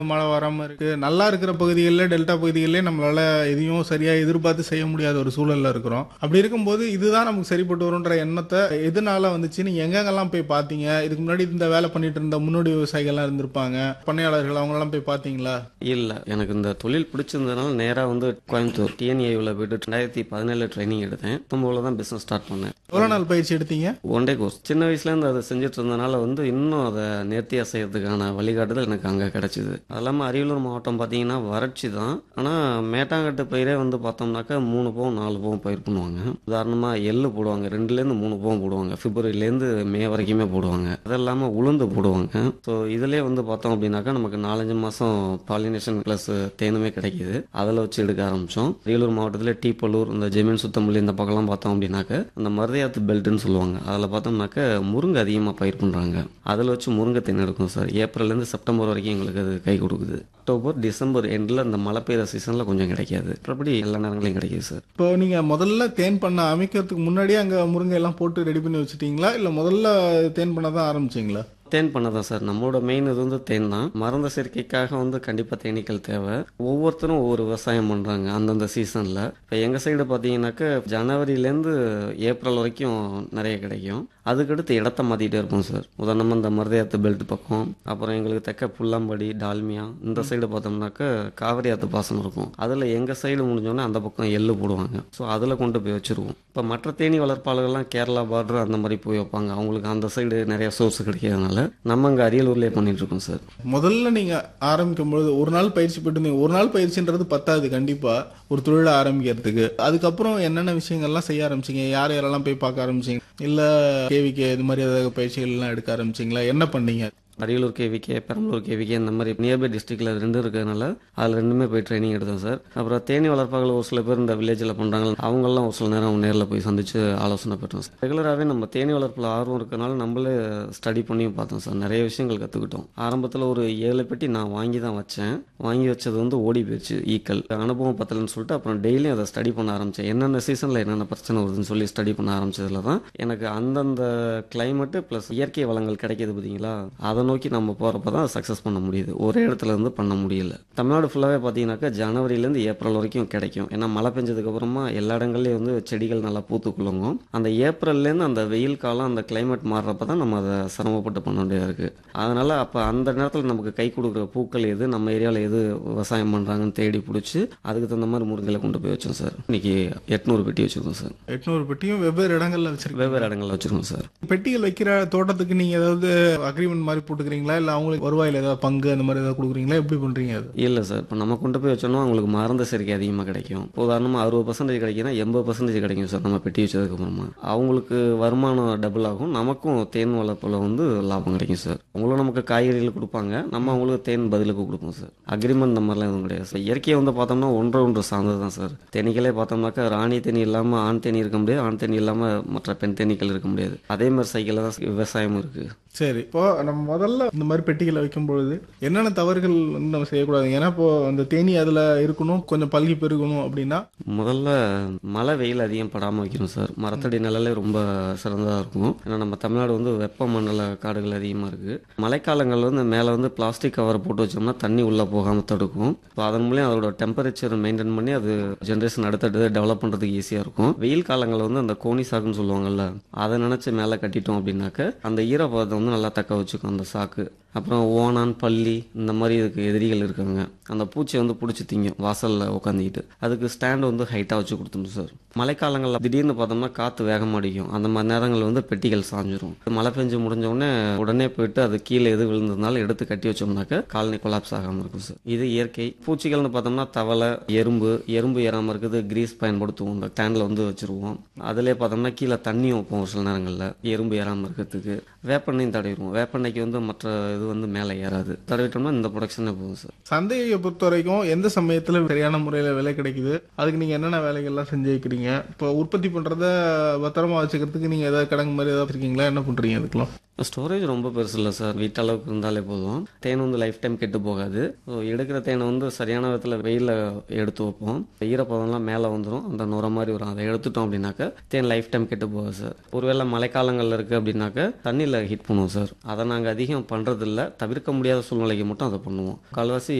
மழை வராம இருக்கு நல்லா இருக்கிற பகுதிகளில் டெல்டா பகுதிகளிலே நம்மளால எதையும் சரியா எதிர்பார்த்து செய்ய முடியாத ஒரு சூழல்ல இருக்கிறோம் அப்படி இருக்கும்போது இதுதான் நமக்கு சரிப்பட்டு வரும்ன்ற எண்ணத்தை எதனால வந்துச்சு நீங்க எங்கெங்கெல்லாம் போய் பார்த்தீங்க இதுக்கு முன்னாடி இந்த வேலை பண்ணிட்டு இருந்த முன்னோடி விவசாயிகள்லாம் இருந்திருப்பாங்க பண்ணையாளர்கள் அவங்களெல்லாம் போய் பார்த்தீங்களா இல்லை எனக்கு இந்த தொழில் பிடிச்சிருந்ததுனால நேராக வந்து கோயம்புத்தூர் டிஎன்ஏவில் போயிட்டு ரெண்டாயிரத்தி பதினேழு ட்ரைனிங் எடுத்தேன் பத்தொம்போதில் தான் பிஸ்னஸ் ஸ்டார்ட் பண்ணேன் எவ்வளவு நாள் பயிற்சி எடுத்தீங்க ஒன் டே கோர்ஸ் சின்ன வயசுலேருந்து அதை செஞ்சுட்டு இருந்தனால வந்து இன்னும் அதை நேர்த்தியாக செய்யறதுக்கான வழிகாட்டுதல் எனக்கு அங்கே கிடச்சிது அது இல்லாமல் அரியலூர் மாவட்டம் பார்த்தீங்கன்னா வறட்சி தான் ஆனால் மேட்டாங்கட்டு பயிரே வந்து பார்த்தோம்னாக்கா மூணு போகம் நாலு போகம் பயிர் பண்ணுவாங்க உதாரணமாக எள்ளு போடுவாங்க ரெண்டுலேருந்து மூணு போகம் போடுவாங்க பிப்ரவரிலேருந்து மே வரைக்குமே போடுவாங்க அது இல்லாமல் உளுந்து போடுவாங்க ஸோ இதிலே வந்து பார்த்தோம் அப்படின்னாக்கா நமக்கு நாலஞ்சு மாதம் பாலினேஷன் ப்ளஸ் தேனுமே கிடைக்கிது அதில் வச்சு எடுக்க ஆரம்பித்தோம் அரியலூர் மாவட்டத்தில் டீப்பலூர் இந்த ஜெமீன் சுத்தமல்லி இந்த பக்கம்லாம் பார்த்தோம் அப்படின்னாக்க இந்த மருதையாத்து பெல்ட்னு சொல்லுவாங்க அதில் பார்த்தோம்னாக்க முருங்கை அதிகமாக பயிர் பண்ணுறாங்க அதில் வச்சு முருங்கை தேன் எடுக்கும் சார் ஏப்ரல்லேருந்து செப்டம்பர் வரைக்கும் எங்களுக்கு அது கை கொடுக்குது அக்டோபர் டிசம்பர் எண்டில் இந்த மழை பெய்யுற சீசனில் கொஞ்சம் கிடைக்காது மற்றபடி எல்லா நேரங்களையும் கிடைக்குது சார் இப்போ நீங்க முதல்ல தேன் பண்ண அமைக்கிறதுக்கு முன்னாடியே அங்க முருங்கை எல்லாம் போட்டு ரெடி பண்ணி வச்சுட்டீங்களா இல்ல முதல்ல தேன் பண்ண தான் ஆரம்பிச்சீங்களா தேன் பண்ணதான் சார் நம்மளோட மெயின் இது வந்து தேன் தான் மருந்து சேர்க்கைக்காக வந்து கண்டிப்பாக தேனீக்கள் தேவை ஒவ்வொருத்தரும் ஒவ்வொரு விவசாயம் பண்ணுறாங்க அந்தந்த சீசனில் இப்போ எங்கள் சைடு பார்த்தீங்கன்னாக்க ஜனவரிலேருந்து ஏப்ரல் வரைக்கும் நிறைய கிடைக்கும் அதுக்கடுத்து இடத்த மாற்றிட்டே இருப்போம் சார் உதாரணமாக இந்த மருதையாத்து பெல்ட் பக்கம் அப்புறம் எங்களுக்கு தெக்க புல்லாம்படி டால்மியா இந்த சைடு பார்த்தோம்னாக்க காவிரி ஆத்து பாசனம் இருக்கும் அதில் எங்கள் சைடு முடிஞ்சோடனே அந்த பக்கம் எள்ளு போடுவாங்க ஸோ அதில் கொண்டு போய் வச்சுருவோம் இப்போ மற்ற தேனி வளர்ப்பாளர்கள்லாம் கேரளா பார்டர் அந்த மாதிரி போய் வைப்பாங்க அவங்களுக்கு அந்த சைடு நிறைய சோர்ஸ் கிடைக்கிறதுனால நம்ம இங்கே அரியலூர்லேயே பண்ணிட்டு இருக்கோம் சார் முதல்ல நீங்க ஆரம்பிக்கும் பொழுது ஒரு நாள் பயிற்சி போயிட்டு இருந்தீங்க ஒரு நாள் பயிற்சின்றது பத்தாது கண்டிப்பா ஒரு தொழிலை ஆரம்பிக்கிறதுக்கு அதுக்கப்புறம் என்னென்ன விஷயங்கள்லாம் செய்ய ஆரம்பிச்சீங்க யார் யாரெல்லாம் போய் பார்க்க ஆரம்பிச்சீங்க இல்ல கேவிகே இது மாதிரி ஏதாவது பயிற்சிகள் எல்லாம் எடுக்க ஆரம்பிச்சீங்களா என்ன பண்ணீங்க அரியலூர் கேவிகே பெரம்பலூர் கேவிகே இந்த மாதிரி நியர்பை டிஸ்ட்ரிக்டில் ரெண்டு இருக்கிறதுனால அதில் ரெண்டுமே போய் ட்ரைனிங் எடுத்தோம் சார் அப்புறம் தேனி வளர்ப்பாளர்கள் ஒரு சில பேர் இந்த வில்லேஜில் பண்ணுறாங்க அவங்கெல்லாம் ஒரு சில நேரம் நேரில் போய் சந்திச்சு ஆலோசனை பெற்றோம் சார் ரெகுலராகவே நம்ம தேனி வளர்ப்பில் ஆர்வம் இருக்கனால நம்மளே ஸ்டடி பண்ணியும் பார்த்தோம் சார் நிறைய விஷயங்கள் கற்றுக்கிட்டோம் ஆரம்பத்தில் ஒரு ஏழு பெட்டி நான் வாங்கி தான் வச்சேன் வாங்கி வச்சது வந்து ஓடி போயிடுச்சு ஈக்கல் அனுபவம் பத்தலன்னு சொல்லிட்டு அப்புறம் டெய்லியும் அதை ஸ்டடி பண்ண ஆரம்பித்தேன் என்னென்ன சீசனில் என்னென்ன பிரச்சனை வருதுன்னு சொல்லி ஸ்டடி பண்ண ஆரம்பிச்சதுல தான் எனக்கு அந்தந்த கிளைமேட்டு ப்ளஸ் இயற்கை வளங்கள் கிடைக்கிது பார்த்தீங்களா அதை நோக்கி நம்ம போகிறப்ப தான் சக்ஸஸ் பண்ண முடியுது ஒரே இடத்துல இருந்து பண்ண முடியல தமிழ்நாடு ஃபுல்லாகவே பார்த்தீங்கன்னாக்கா ஜனவரிலேருந்து ஏப்ரல் வரைக்கும் கிடைக்கும் ஏன்னா மழை பெஞ்சதுக்கு அப்புறமா எல்லா இடங்கள்லையும் வந்து செடிகள் நல்லா பூத்து குலுங்கும் அந்த ஏப்ரல்லேருந்து அந்த வெயில் காலம் அந்த கிளைமேட் மாறுறப்ப தான் நம்ம அதை சிரமப்பட்டு பண்ண வேண்டியதாக இருக்குது அதனால் அப்போ அந்த நேரத்தில் நமக்கு கை கொடுக்குற பூக்கள் எது நம்ம ஏரியாவில் எது விவசாயம் பண்ணுறாங்கன்னு தேடி பிடிச்சி அதுக்கு தகுந்த மாதிரி முருங்கையில் கொண்டு போய் வச்சோம் சார் இன்னைக்கு எட்நூறு பெட்டி வச்சுருக்கோம் சார் எட்நூறு பெட்டியும் வெவ்வேறு இடங்கள்ல வச்சிருக்கீங்க வெவ்வேறு இடங்களில் வச்சுருக்கோம் சார் பெட்டிகள் வைக்கிற தோட்டத்துக்கு நீங்க ஏதாவது அக்ரிமெண்ட் மாதிரி போட்டுக்கிறீங்களா இல்ல அவங்களுக்கு வருவாயில ஏதாவது பங்கு அந்த மாதிரி ஏதாவது கொடுக்குறீங்களா எப்படி பண்றீங்க அது இல்லை சார் இப்போ நம்ம கொண்டு போய் வச்சோம்னா அவங்களுக்கு மருந்து சேர்க்கை அதிகமாக கிடைக்கும் இப்போ உதாரணமாக அறுபது பர்சன்டேஜ் கிடைக்குன்னா எண்பது பர்சன்டேஜ் கிடைக்கும் சார் நம்ம பெட்டி வச்சதுக்கு அப்புறமா அவங்களுக்கு வருமானம் டபுள் ஆகும் நமக்கும் தேன் வளர்ப்பில் வந்து லாபம் கிடைக்கும் சார் அவங்களும் நமக்கு காய்கறிகள் கொடுப்பாங்க நம்ம அவங்களுக்கு தேன் பதிலுக்கு கொடுப்போம் சார் அக்ரிமெண்ட் இந்த மாதிரிலாம் எதுவும் கிடையாது சார் இயற்கையை வந்து பார்த்தோம்னா ஒன்று ஒன்று சார்ந்தது தான் சார் தேனீக்களே பார்த்தோம்னாக்கா ராணி தேனி இல்லாமல் ஆண் தேனி இருக்க முடியாது ஆண் தேனி இல்லாமல் மற்ற பெண் தேனீக்கள் இருக்க முடியாது அதே மாதிரி சைக்கிளில் தான் விவசாயமும் இருக்குது சரி இப்போ நம்ம முதல்ல இந்த மாதிரி பெட்டிகளை வைக்கும் பொழுது என்னென்ன தவறுகள் வந்து நம்ம செய்யக்கூடாது ஏன்னா இப்போ அந்த தேனி அதுல இருக்கணும் கொஞ்சம் பல்கி பெருகணும் அப்படின்னா முதல்ல மழை வெயில் அதிகம் படாமல் வைக்கணும் சார் மரத்தடி நிழலே ரொம்ப சிறந்ததாக இருக்கும் ஏன்னா நம்ம தமிழ்நாடு வந்து வெப்பமண்டல காடுகள் அதிகமாக இருக்குது மழைக்காலங்களில் வந்து மேலே வந்து பிளாஸ்டிக் கவர் போட்டு வச்சோம்னா தண்ணி உள்ளே போகாமல் தடுக்கும் ஸோ அதன் மூலியம் அதோட டெம்பரேச்சர் மெயின்டைன் பண்ணி அது ஜென்ரேஷன் அடுத்தடுத்து டெவலப் பண்ணுறதுக்கு ஈஸியாக இருக்கும் வெயில் காலங்களில் வந்து அந்த கோனி சாக்குன்னு சொல்லுவாங்கல்ல அதை நினச்சி மேலே கட்டிட்டோம் அப்படின்னாக்க அந்த ஈரப்பதத்தை வந்து நல்லா தக்க வச்சுக்கும் அந்த சாக்கு அப்புறம் ஓனான் பள்ளி இந்த மாதிரி இதுக்கு எதிரிகள் இருக்காங்க அந்த பூச்சியை வந்து பிடிச்சி திங்கும் வாசலில் உட்காந்துக்கிட்டு அதுக்கு ஸ்டாண்ட் வந்து ஹைட்டாக வச்சு கொடுத்துரும் சார் மழைக்காலங்களில் திடீர்னு பார்த்தோம்னா காற்று வேகமாக அடிக்கும் அந்த மாதிரி நேரங்களில் வந்து பெட்டிகள் சாஞ்சிரும் மழை பெஞ்சு முடிஞ்ச உடனே உடனே போயிட்டு அது கீழே எது விழுந்ததுனால எடுத்து கட்டி வச்சோம்னாக்க காலனி கொலாப்ஸ் ஆகாமல் இருக்கும் சார் இது இயற்கை பூச்சிகள்னு பார்த்தோம்னா தவளை எறும்பு எறும்பு ஏறாமல் இருக்குது கிரீஸ் பயன்படுத்துவோம் இந்த டேனில் வந்து வச்சுருவோம் அதிலே பார்த்தோம்னா கீழே தண்ணி வைப்போம் ஒரு சில நேரங்களில் எறும்பு ஏறாமல் இருக்கிறதுக்கு வேப்பெண்ணையும் தடவிடுவோம் வேப்பெண்ணைக்கு வந்து மற்ற இது வந்து மேலே ஏறாது தடவிட்டோம்னா இந்த ப்ரொடக்ஷனே போகும் சார் சந்தையை பொறுத்த வரைக்கும் எந்த சமயத்துல சரியான முறையில விலை கிடைக்குது அதுக்கு நீங்க என்னென்ன வேலைகள்லாம் செஞ்சு வைக்கிறீங்க இப்போ உற்பத்தி பண்றத பத்திரமா வச்சுக்கிறதுக்கு நீங்க ஏதாவது கிடங்கு மாதிரி ஏதாவது வச்சிருக்கீங்களா என்ன பண்றீங்க அதுக்கெல்லாம் ஸ்டோரேஜ் ரொம்ப பெருசு இல்லை சார் வீட்டளவுக்கு இருந்தாலே போதும் தேன் வந்து லைஃப் டைம் கெட்டு போகாது ஸோ எடுக்கிற தேனை வந்து சரியான விதத்தில் வெயிலில் எடுத்து வைப்போம் ஈரப்பதம்லாம் மேலே வந்துடும் அந்த நுர மாதிரி வரும் அதை எடுத்துட்டோம் அப்படின்னாக்க தேன் லைஃப் டைம் கெட்டு போகாது சார் ஒருவேளை மழைக்காலங்களில் இருக்குது அப்படின்னாக்க தண்ணி தண்ணியில் ஹீட் பண்ணுவோம் சார் அதை நாங்கள் அதிகம் பண்ணுறதில்ல தவிர்க்க முடியாத சூழ்நிலைக்கு மட்டும் அதை பண்ணுவோம் கால்வாசி